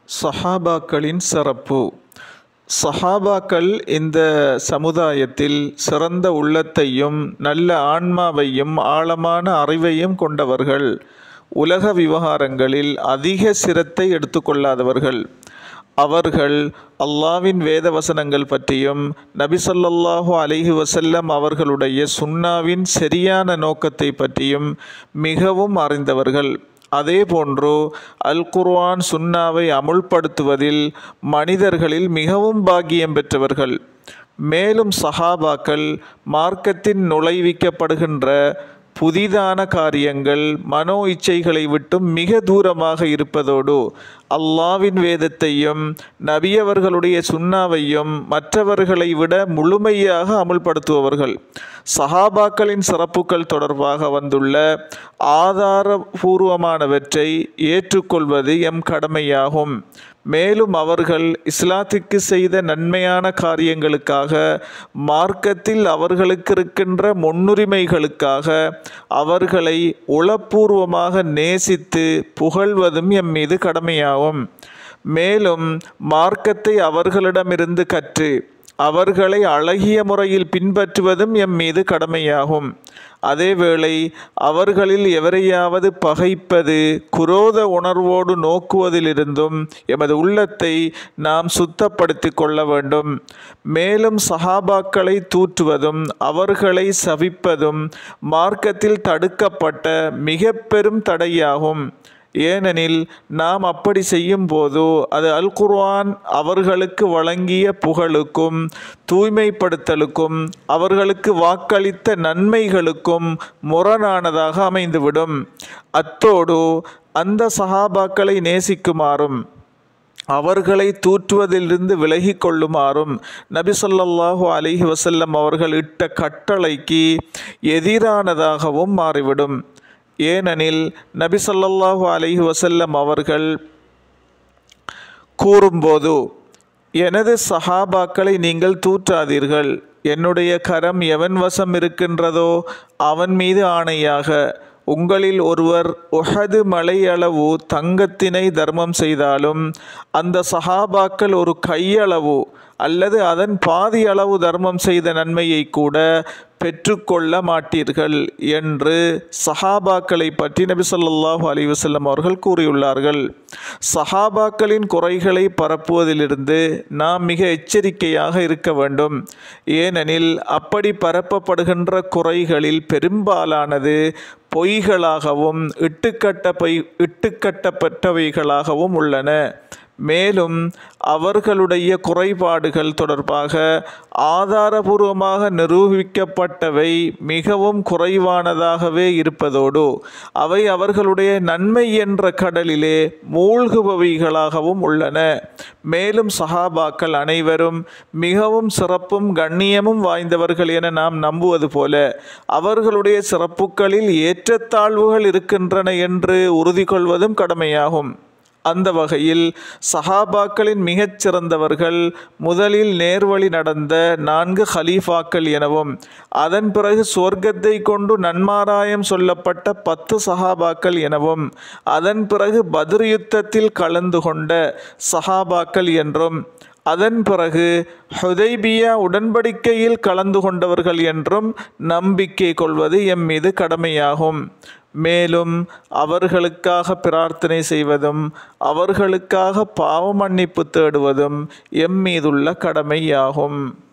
சஹாபாக்களின் சிறப்பு சஹாபாக்கள் இந்த சமுதாயத்தில் சிறந்த உள்ளத்தையும் நல்ல ஆன்மாவையும் ஆழமான அறிவையும் கொண்டவர்கள் உலக விவகாரங்களில் அதிக சிரத்தை எடுத்துக்கொள்ளாதவர்கள் அவர்கள் அல்லாவின் வேத வசனங்கள் பற்றியும் நபி ஸல்லல்லாஹு அலைஹி வஸல்லம் அவர்களுடைய சுன்னாவின் சரியான நோக்கத்தை பற்றியும் மிகவும் அறிந்தவர்கள் அதேபோன்று அல் குர்ஆன் சுன்னாவை அமுல்படுத்துவதில் மனிதர்களில் மிகவும் பாக்கியம் பெற்றவர்கள் மேலும் சஹாபாக்கள் மார்க்கத்தின் நுழைவிக்கப்படுகின்ற புதிதான காரியங்கள் மனோ இச்சைகளை விட்டும் மிக தூரமாக இருப்பதோடு அல்லாவின் வேதத்தையும் நபியவர்களுடைய சுண்ணாவையும் மற்றவர்களை விட முழுமையாக அமுல்படுத்துபவர்கள் சஹாபாக்களின் சிறப்புகள் தொடர்பாக வந்துள்ள ஆதாரபூர்வமானவற்றை ஏற்றுக்கொள்வது எம் கடமையாகும் மேலும் அவர்கள் இஸ்லாத்துக்கு செய்த நன்மையான காரியங்களுக்காக மார்க்கத்தில் அவர்களுக்கு இருக்கின்ற முன்னுரிமைகளுக்காக அவர்களை உளப்பூர்வமாக நேசித்து புகழ்வதும் எம் மீது கடமையாகும் மேலும் மார்க்கத்தை அவர்களிடமிருந்து கற்று அவர்களை அழகிய முறையில் பின்பற்றுவதும் எம் மீது கடமையாகும் அதேவேளை அவர்களில் எவரையாவது பகைப்பது குரோத உணர்வோடு நோக்குவதிலிருந்தும் எமது உள்ளத்தை நாம் சுத்தப்படுத்தி கொள்ள வேண்டும் மேலும் சஹாபாக்களை தூற்றுவதும் அவர்களை சவிப்பதும் மார்க்கத்தில் தடுக்கப்பட்ட மிக பெரும் தடையாகும் ஏனெனில் நாம் அப்படி செய்யும் போது அது அல் குர்ஆன் அவர்களுக்கு வழங்கிய புகழுக்கும் தூய்மைப்படுத்தலுக்கும் அவர்களுக்கு வாக்களித்த நன்மைகளுக்கும் முரணானதாக அமைந்துவிடும் அத்தோடு அந்த சஹாபாக்களை நேசிக்குமாறும் அவர்களை தூற்றுவதிலிருந்து விலகி கொள்ளுமாறும் நபி சொல்லாஹு அலிஹி வசல்லம் அவர்கள் இட்ட கட்டளைக்கு எதிரானதாகவும் மாறிவிடும் ஏனெனில் நபி சொல்லல்லாஹு அலைஹி வசல்லம் அவர்கள் கூறும்போது எனது சஹாபாக்களை நீங்கள் தூற்றாதீர்கள் என்னுடைய கரம் எவன் வசம் இருக்கின்றதோ அவன் மீது ஆணையாக உங்களில் ஒருவர் உஹது மலையளவு தங்கத்தினை தர்மம் செய்தாலும் அந்த சஹாபாக்கள் ஒரு கையளவு அல்லது அதன் பாதி அளவு தர்மம் செய்த நன்மையை கூட பெற்றுக்கொள்ள மாட்டீர்கள் என்று சஹாபாக்களை பற்றி நபி சொல்லாஹு அலி வசல்லம் அவர்கள் கூறியுள்ளார்கள் சஹாபாக்களின் குறைகளை பரப்புவதிலிருந்து நாம் மிக எச்சரிக்கையாக இருக்க வேண்டும் ஏனெனில் அப்படி பரப்பப்படுகின்ற குறைகளில் பெரும்பாலானது பொய்களாகவும் இட்டுக்கட்ட பொய் இட்டுக்கட்டப்பட்டவைகளாகவும் உள்ளன மேலும் அவர்களுடைய குறைபாடுகள் தொடர்பாக ஆதாரபூர்வமாக நிரூபிக்கப்பட்டவை மிகவும் குறைவானதாகவே இருப்பதோடு அவை அவர்களுடைய நன்மை என்ற கடலிலே மூழ்குபவைகளாகவும் உள்ளன மேலும் சஹாபாக்கள் அனைவரும் மிகவும் சிறப்பும் கண்ணியமும் வாய்ந்தவர்கள் என நாம் நம்புவது போல அவர்களுடைய சிறப்புகளில் ஏற்றத்தாழ்வுகள் இருக்கின்றன என்று உறுதி கொள்வதும் கடமையாகும் அந்த வகையில் சஹாபாக்களின் மிகச் சிறந்தவர்கள் முதலில் நேர்வழி நடந்த நான்கு ஹலீஃபாக்கள் எனவும் அதன் பிறகு சொர்க்கத்தை கொண்டு நன்மாராயம் சொல்லப்பட்ட பத்து சஹாபாக்கள் எனவும் அதன் பிறகு பத்ர் யுத்தத்தில் கலந்து கொண்ட சஹாபாக்கள் என்றும் அதன் பிறகு ஹுதைபியா உடன்படிக்கையில் கலந்து கொண்டவர்கள் என்றும் நம்பிக்கை கொள்வது எம் மீது கடமையாகும் மேலும் அவர்களுக்காக பிரார்த்தனை செய்வதும் அவர்களுக்காக பாவ மன்னிப்பு தேடுவதும் எம் மீதுள்ள கடமையாகும்